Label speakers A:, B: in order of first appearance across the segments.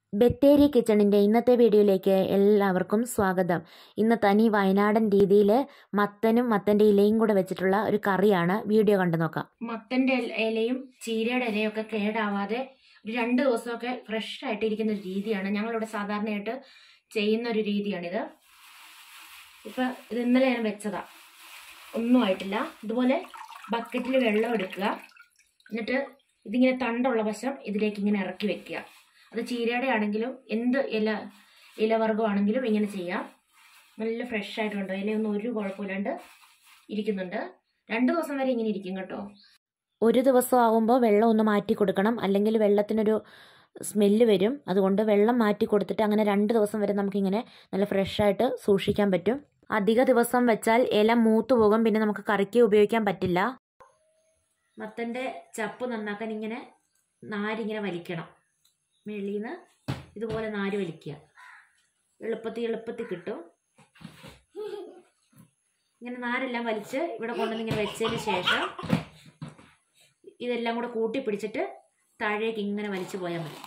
A: ബത്തേരി കിച്ചണിൻ്റെ ഇന്നത്തെ വീഡിയോയിലേക്ക് എല്ലാവർക്കും സ്വാഗതം ഇന്ന് തനി വയനാടൻ രീതിയിൽ മത്തനും മത്തൻ്റെ ഇലയും കൂടെ വെച്ചിട്ടുള്ള ഒരു കറിയാണ് വീഡിയോ കണ്ടു നോക്കാം മത്തൻ്റെ ഇലയും ചീരയുടെ ഇലയും ഒക്കെ കേടാവാതെ ഒരു രണ്ട് ദിവസമൊക്കെ ഫ്രഷ് ആയിട്ട് ഇരിക്കുന്ന ഒരു രീതിയാണ് ഞങ്ങളിവിടെ സാധാരണയായിട്ട് ചെയ്യുന്ന ഒരു രീതിയാണിത് ഇപ്പം ഇത് ഇന്നലെ ഞാൻ വെച്ചതാ ഒന്നും ആയിട്ടില്ല ഇതുപോലെ ബക്കറ്റിൽ വെള്ളം എടുക്കുക എന്നിട്ട് ഇതിങ്ങനെ തണ്ടുള്ള വശം ഇതിലേക്ക് ഇങ്ങനെ ഇറക്കി വെക്കുക അത് ചീരയുടെ ആണെങ്കിലും എന്ത് ഇല ഇലവർഗമാണെങ്കിലും ഇങ്ങനെ ചെയ്യാം നല്ല ഫ്രഷ് ആയിട്ടുണ്ട് ഇലയൊന്നും ഒരു കുഴപ്പമില്ലാണ്ട് ഇരിക്കുന്നുണ്ട് രണ്ട് ദിവസം വരെ ഇങ്ങനെ ഇരിക്കും കേട്ടോ ഒരു ദിവസം ആകുമ്പോൾ വെള്ളം ഒന്ന് മാറ്റി കൊടുക്കണം അല്ലെങ്കിൽ വെള്ളത്തിനൊരു സ്മെല്ല് വരും അതുകൊണ്ട് വെള്ളം മാറ്റി കൊടുത്തിട്ട് അങ്ങനെ രണ്ട് ദിവസം വരെ നമുക്കിങ്ങനെ നല്ല ഫ്രഷായിട്ട് സൂക്ഷിക്കാൻ പറ്റും അധിക ദിവസം വെച്ചാൽ ഇല മൂത്തു പോകും പിന്നെ നമുക്ക് കറിക്ക് ഉപയോഗിക്കാൻ പറ്റില്ല മത്തൻ്റെ ചപ്പ് നന്നാക്കാൻ ഇങ്ങനെ നാരിങ്ങനെ വലിക്കണം മേളിൽ നിന്ന് ഇതുപോലെ നാര് വലിക്കുക എളുപ്പത്തിൽ എളുപ്പത്തിൽ കിട്ടും ഇങ്ങനെ നാരെല്ലാം വലിച്ച് ഇവിടെ കൊണ്ടുവന്ന് ഇങ്ങനെ വെച്ചതിന് ശേഷം ഇതെല്ലാം കൂടെ കൂട്ടി പിടിച്ചിട്ട് താഴേക്ക് ഇങ്ങനെ വലിച്ചു പോയാൽ മതി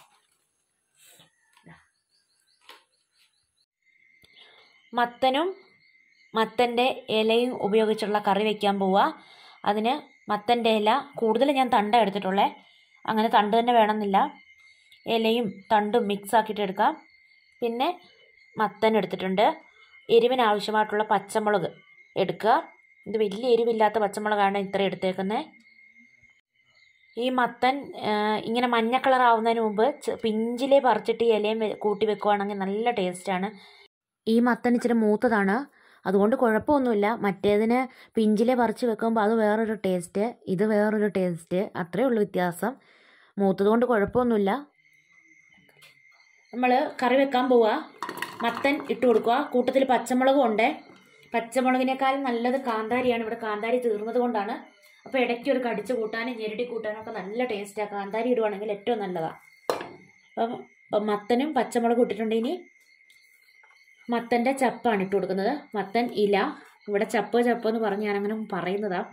A: മത്തനും മത്തൻ്റെ ഇലയും ഉപയോഗിച്ചുള്ള കറി വെക്കാൻ പോവുക അതിന് മത്തൻ്റെ ഇല കൂടുതൽ ഞാൻ തണ്ട എടുത്തിട്ടുള്ളേ അങ്ങനെ തണ്ട് തന്നെ വേണമെന്നില്ല ഇലയും തണ്ടും മിക്സ് ആക്കിയിട്ട് എടുക്കാം പിന്നെ മത്തൻ എടുത്തിട്ടുണ്ട് എരിവിന് ആവശ്യമായിട്ടുള്ള പച്ചമുളക് എടുക്കുക ഇത് വലിയ എരിവില്ലാത്ത പച്ചമുളകാണ് ഇത്ര എടുത്തേക്കുന്നത് ഈ മത്തൻ ഇങ്ങനെ മഞ്ഞ കളർ ആവുന്നതിന് മുമ്പ് പിഞ്ചിലെ പറിച്ചിട്ട് ഈ ഇലയും കൂട്ടി വെക്കുവാണെങ്കിൽ നല്ല ടേസ്റ്റാണ് ഈ മത്തൻ ഇച്ചിരി മൂത്തതാണ് അതുകൊണ്ട് കുഴപ്പമൊന്നുമില്ല മറ്റേതിന് പിഞ്ചിലെ പറിച്ച് വെക്കുമ്പോൾ അത് വേറൊരു ടേസ്റ്റ് ഇത് വേറൊരു ടേസ്റ്റ് അത്രയേ ഉള്ളൂ വ്യത്യാസം മൂത്തത് കൊണ്ട് കുഴപ്പമൊന്നുമില്ല നമ്മൾ കറി വെക്കാൻ പോവുക മത്തൻ ഇട്ട് കൊടുക്കുക കൂട്ടത്തിൽ പച്ചമുളകും ഉണ്ട് പച്ചമുളകിനേക്കാളും നല്ലത് കാന്താരിയാണ് ഇവിടെ കാന്താരി തീർന്നത് കൊണ്ടാണ് അപ്പോൾ ഇടയ്ക്ക് ഒരു കടിച്ച് കൂട്ടാനും ഞെരടി കൂട്ടാനും ഒക്കെ നല്ല ടേസ്റ്റാണ് കാന്താരി ഇടുവാണെങ്കിൽ ഏറ്റവും നല്ലതാണ് അപ്പം അപ്പം മത്തനും പച്ചമുളകും ഇട്ടിട്ടുണ്ട് ഇനി മത്തൻ്റെ ചപ്പാണ് ഇട്ട് കൊടുക്കുന്നത് മത്തൻ ഇല ഇവിടെ ചപ്പ് ചപ്പ് എന്ന് പറഞ്ഞ് ഞാനങ്ങനെ പറയുന്നതാണ്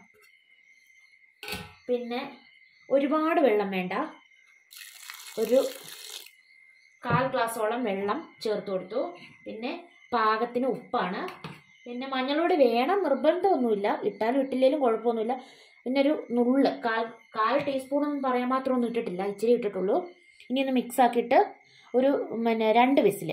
A: പിന്നെ ഒരുപാട് വെള്ളം വേണ്ട ഒരു കാൽ ഗ്ലാസോളം വെള്ളം ചേർത്ത് കൊടുത്തു പിന്നെ പാകത്തിന് ഉപ്പാണ് പിന്നെ മഞ്ഞളോട് വേണം നിർബന്ധമൊന്നുമില്ല ഇട്ടാലും ഇട്ടില്ലെങ്കിലും കുഴപ്പമൊന്നുമില്ല പിന്നെ ഒരു നുള്ള് കാൽ കാൽ ടീസ്പൂൺ ഒന്നും പറയാൻ മാത്രമൊന്നും ഇട്ടിട്ടില്ല ഇച്ചിരി ഇട്ടിട്ടുള്ളൂ ഇനി ഒന്ന് മിക്സ് ആക്കിയിട്ട് ഒരു പിന്നെ രണ്ട് വിസിൽ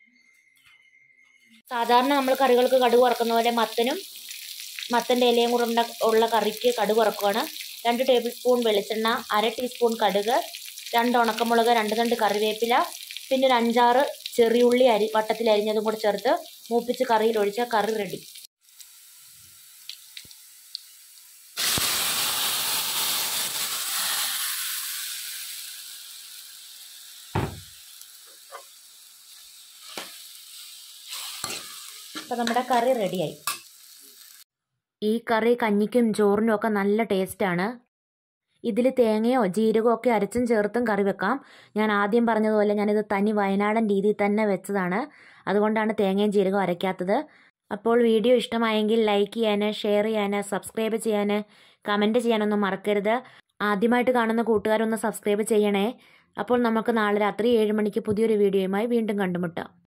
A: സാധാരണ നമ്മൾ കറികൾക്ക് കടുക് വറക്കുന്ന പോലെ മത്തനും മത്തൻ്റെ ഇലയും കൂടെ ഉള്ള കറിക്ക് കടുക് വറക്കുകയാണ് രണ്ട് ടേബിൾ സ്പൂൺ വെളിച്ചെണ്ണ അര ടീസ്പൂൺ കടുക് രണ്ട് ഉണക്കമുളക് രണ്ട് രണ്ട് കറിവേപ്പില പിന്നെ ഒരു അഞ്ചാറ് ചെറിയുള്ളി അരി വട്ടത്തിൽ അരിഞ്ഞതും കൂടെ ചേർത്ത് മൂപ്പിച്ച് കറിയിൽ ഒഴിച്ചാൽ കറി റെഡി അപ്പം നമ്മുടെ കറി റെഡിയായി ഈ കറി കഞ്ഞിക്കും ചോറിനും ഒക്കെ നല്ല ടേസ്റ്റാണ് ഇതിൽ തേങ്ങയോ ജീരകമോ ഒക്കെ അരച്ചും ചേർത്തും കറി വെക്കാം ഞാൻ ആദ്യം പറഞ്ഞതുപോലെ ഞാനിത് തനി വയനാടൻ രീതിയിൽ തന്നെ വെച്ചതാണ് അതുകൊണ്ടാണ് തേങ്ങയും ജീരകവും അരയ്ക്കാത്തത് അപ്പോൾ വീഡിയോ ഇഷ്ടമായെങ്കിൽ ലൈക്ക് ചെയ്യാൻ ഷെയർ ചെയ്യാൻ സബ്സ്ക്രൈബ് ചെയ്യാൻ കമൻറ്റ് ചെയ്യാനൊന്നും മറക്കരുത് ആദ്യമായിട്ട് കാണുന്ന കൂട്ടുകാരൊന്ന് സബ്സ്ക്രൈബ് ചെയ്യണേ അപ്പോൾ നമുക്ക് നാളെ രാത്രി ഏഴ് മണിക്ക് പുതിയൊരു വീഡിയോയുമായി വീണ്ടും കണ്ടുമുട്ടാം